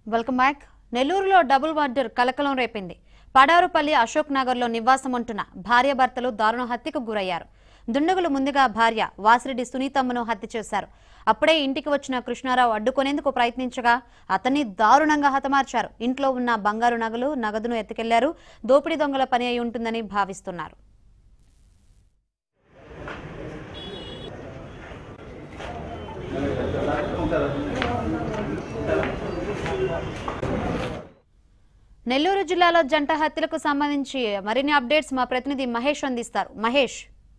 Welcome back నెల్లూరులో double murder కలకలం రేపింది పడారుపల్లి అశోక్ నగర్లో నివాసం ఉంటున్న భార్యాభర్తలు దారుణ హత్యకు గురయ్యారు దుండగులు ముందుగా భార్య వాసిరెడ్డి సునీతమ్మను హత్య చేశారు అప్పుడే ఇంటికి వచ్చిన కృష్ణారావు అడ్డుకునేందుకు ప్రయత్నించగా అతన్ని దారుణంగా హతమార్చారు ఇంట్లో ఉన్న బంగారు నగలు నగదును ఎత్తుకెళ్లారు దోపిడీ దొంగల పని అయి ఉంటుందని భావిస్తున్నారు నెల్లూరు జిల్లాలో జంట హత్యలకు సంబంధించి మరిన్ని అప్డేట్స్ మా ప్రతినిధి మహేష్ అందిస్తారు మహేష్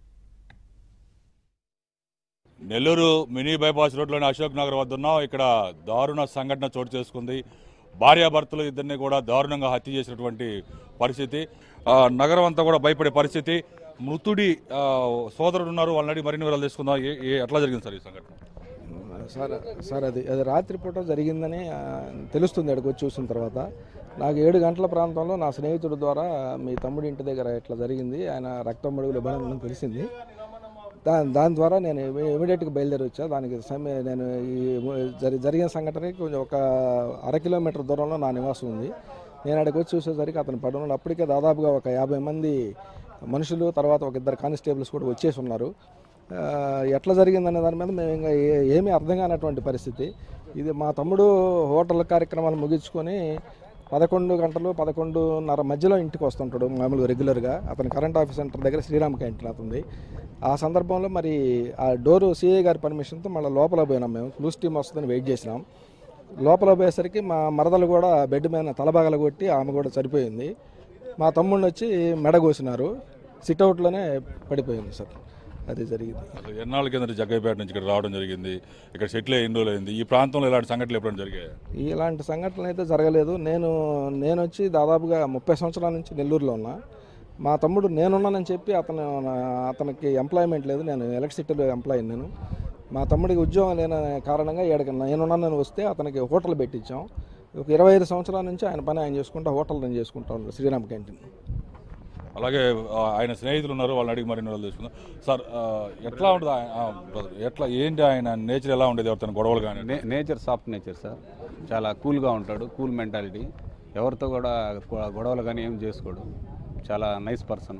నెల్లూరు మినీ బైపాస్ రోడ్లోని అశోక్ నగర్ వద్ద ఉన్నాం ఇక్కడ దారుణ సంఘటన చోటు చేసుకుంది భార్యాభర్తలు ఇద్దరిని కూడా దారుణంగా హత్య చేసినటువంటి పరిస్థితి ఆ, నగరం అంతా కూడా భయపడే పరిస్థితి మృతుడి ఆ, సోదరుడు ఉన్నారు వాళ్ళని అడిగి మరిన్ని వివరాలు తీసుకుందాం ఏ- ఏ- ఎట్లా జరిగింది సార్ ఈ సంఘటన సార్ సార్ అది అది రాత్రిపూట జరిగిందని ఆ, తెలుస్తుంది అక్కడికి వచ్చి చూసిన తర్వాత నాకు ఏడు గంటల ప్రాంతంలో నా స్నేహితుడి ద్వారా మీ తమ్ముడి ఇంటి దగ్గర ఇట్లా జరిగింది ఆయన రక్తం మడుగులు ఇబ్బంది ఉందని తెలిసింది దాని దాని ద్వారా నేను ఇమీడియట్గా బయలుదేరి వచ్చా దానికి సమయ నేను ఈ జరి జరిగిన సంఘటనకి కొంచెం ఒక అర కిలోమీటర్ దూరంలో నా నివాసం ఉంది నేను అక్కడికి వచ్చి చూసేసరికి అతను పడున్నాడు అప్పటికే దాదాపుగా ఒక యాభై మంది మనుషులు తర్వాత ఒక ఇద్దరు కానిస్టేబుల్స్ కూడా వచ్చేసి ఉన్నారు ఆ, ఎట్లా జరిగిందనే దాని మీద మేము ఇంకా ఏ- ఏమీ అర్థం కానటువంటి పరిస్థితి ఇది మా తమ్ముడు హోటల్ కార్యక్రమాలు ముగించుకొని పదకొండు గంటలు పదకొండున్నర మధ్యలో ఇంటికి వస్తుంటాడు మామూలుగా రెగ్యులర్గా అతను కరెంట్ ఆఫీస్ సెంటర్ దగ్గర శ్రీరామ్ క్యాంటీన్ అవుతుంది ఆ సందర్భంలో మరి ఆ డోరు సిఐ గారి పర్మిషన్తో మళ్ళీ లోపల పోయినాం మేము క్లూస్ టీమ్ వస్తుందని వెయిట్ చేసినాం లోపల పోయేసరికి మా మరదలు కూడా బెడ్ మీద తలబాగలు కొట్టి ఆమె కూడా చనిపోయింది మా తమ్ముడిని వచ్చి మెడ కోసినారు సిట్అవుట్లోనే పడిపోయింది సార్ అది జరిగింది అసలు ఎన్నాళ్ళ కింద జగ్గైపేట నుంచి ఇక్కడ రావడం జరిగింది ఇక్కడ సెటిల్ అయ్యి ఎన్ని రోజులు అయింది ఈ ప్రాంతంలో ఇలాంటి సంఘటనలు ఎప్పుడైనా జరిగాయి ఇలాంటి సంఘటనలు అయితే జరగలేదు నేను నేను వచ్చి దాదాపుగా ముప్పై సంవత్సరాల నుంచి నెల్లూరులో ఉన్నా మా తమ్ముడు నేనున్నానని చెప్పి అతను అతనికి ఎంప్లాయ్మెంట్ లేదు నేను ఎలక్ట్రిసిటీలో ఎంప్లాయీ నేను మా తమ్ముడికి ఉద్యోగం లేని కారణంగా ఏడకి నేనున్నానని వస్తే అతనికి హోటల్ పెట్టించాం ఒక ఇరవై ఐదు సంవత్సరాల నుంచి ఆయన పని ఆయన చేసుకుంటా హోటల్ రన్ చేసుకుంటా ఉన్నాడు శ్రీరామ్ క్యాంటీన్ అలాగే ఆ, ఆయన స్నేహితులు ఉన్నారు వాళ్ళని అడిగి మరిన్ని వివరాలు తీసుకుందాం సార్ ఆ, ఎట్లా ఉంటుంది ఆయన- ఆ, brother, ఎట్లా ఏంటి ఆయన నేచర్ ఎలా ఉండేది ఎవరితో గొడవలు కానీ నే నేచర్ సాఫ్ట్ నేచర్ సార్ చాలా కూల్గా ఉంటాడు కూల్ మెంటాలిటీ ఎవరితో కూడా గొ- గొడవలు కానీ ఏం చేసుకోడు చాలా నైస్ పర్సన్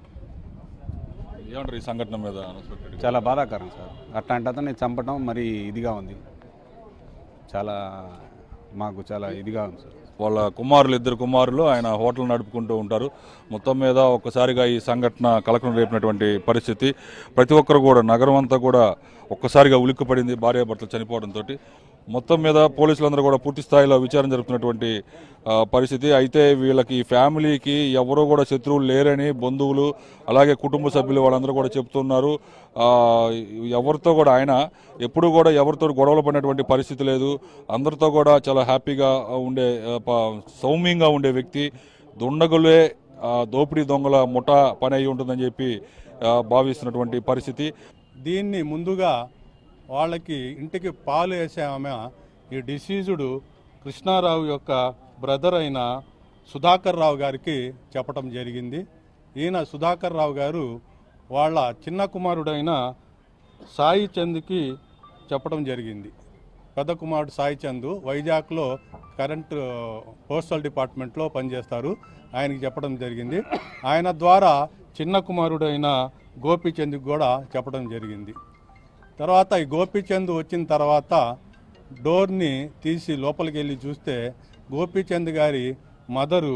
ఏమంటారు ఈ సంఘటన మీద unexpected గా? చాలా బాధాకరం సార్ అట్లాంటి అతన్ని చంపడం మరి ఇదిగా ఉంది చాలా మాకు చాలా ఇదిగా ఉంది సార్ వాళ్ళ కుమారులు ఇద్దరు కుమారులు ఆయన హోటల్ నడుపుకుంటూ ఉంటారు మొత్తం మీద ఒక్కసారిగా ఈ సంఘటన కలకలం రేపినటువంటి పరిస్థితి ప్రతి ఒక్కరు కూడా నగరం అంతా కూడా ఒక్కసారిగా ఉలిక్కిపడింది భార్యాభర్తలు చనిపోవడంతో మొత్తం మీద పోలీసులందరూ కూడా పూర్తి స్థాయిలో విచారణ జరుపుతున్నటువంటి ఆ, పరిస్థితి అయితే వీళ్ళకి ఫ్యామిలీకి ఎవరూ కూడా శత్రువులు లేరని బంధువులు అలాగే కుటుంబ సభ్యులు వాళ్ళందరూ కూడా చెప్తున్నారు ఆ, ఎవరితో కూడా ఆయన ఎప్పుడు కూడా ఎవరితో గొడవలు పడినటువంటి పరిస్థితి లేదు అందరితో కూడా చాలా హ్యాపీగా ఉండే ఆ, ప- సౌమ్యంగా ఉండే వ్యక్తి దుండగులే ఆ, దోపిడీ దొంగల ముఠా పని అయి ఉంటుందని చెప్పి ఆ, భావిస్తున్నటువంటి పరిస్థితి దీన్ని ముందుగా వాళ్ళకి ఇంటికి పాలు వేసే ఆమె ఈ డిసీజుడు కృష్ణారావు యొక్క బ్రదర్ అయిన సుధాకర్ రావు గారికి చెప్పటం జరిగింది ఈయన సుధాకర్ రావు గారు వాళ్ళ చిన్న కుమారుడైన సాయి చంద్కి చెప్పడం జరిగింది పెద్ద కుమారుడు సాయి చంద్ వైజాగ్లో కరెంట్ పోస్టల్ డిపార్ట్మెంట్లో పనిచేస్తారు ఆయనకి చెప్పడం జరిగింది ఆయన ద్వారా చిన్న కుమారుడైన గోపీచంద్కి కూడా చెప్పడం జరిగింది తర్వాత ఈ గోపీచంద్ వచ్చిన తర్వాత డోర్ని తీసి లోపలికి వెళ్ళి చూస్తే గోపీచంద్ గారి మదరు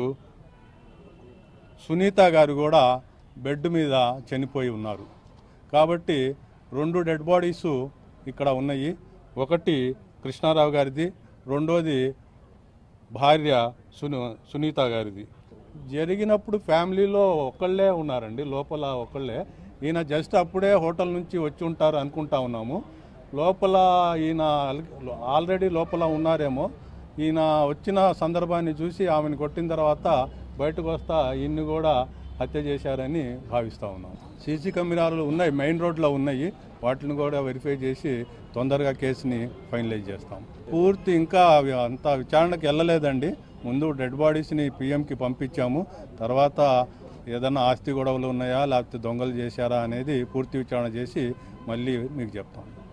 సునీత గారు కూడా బెడ్ మీద చనిపోయి ఉన్నారు కాబట్టి రెండు డెడ్ బాడీస్ ఇక్కడ ఉన్నాయి ఒకటి కృష్ణారావు గారిది రెండోది భార్య సును సునీత గారిది జరిగినప్పుడు ఫ్యామిలీలో ఒకళ్ళే ఉన్నారండి లోపల ఒకళ్ళే ఈయన జస్ట్ అప్పుడే హోటల్ నుంచి వచ్చి ఉంటారు అనుకుంటా ఉన్నాము లోపల ఈయన ఆల్- ఆల్రెడీ లోపల ఉన్నారేమో ఈయన వచ్చిన సందర్భాన్ని చూసి ఆమెను కొట్టిన తర్వాత బయటకు వస్తా ఈయన్ని కూడా హత్య చేశారని భావిస్తూ ఉన్నాం సీసీ కెమెరాలు ఉన్నాయి మెయిన్ రోడ్లో ఉన్నాయి వాటిని కూడా వెరిఫై చేసి తొందరగా కేసుని ఫైనలైజ్ చేస్తాం పూర్తి ఇంకా అవి అంత విచారణకు వెళ్ళలేదండి ముందు డెడ్ బాడీస్ని పిఎంకి పంపించాము తర్వాత ఏదైనా ఆస్తి గొడవలు ఉన్నాయా లేకపోతే దొంగలు చేశారా అనేది పూర్తి విచారణ చేసి మళ్ళీ మీకు చెప్తాం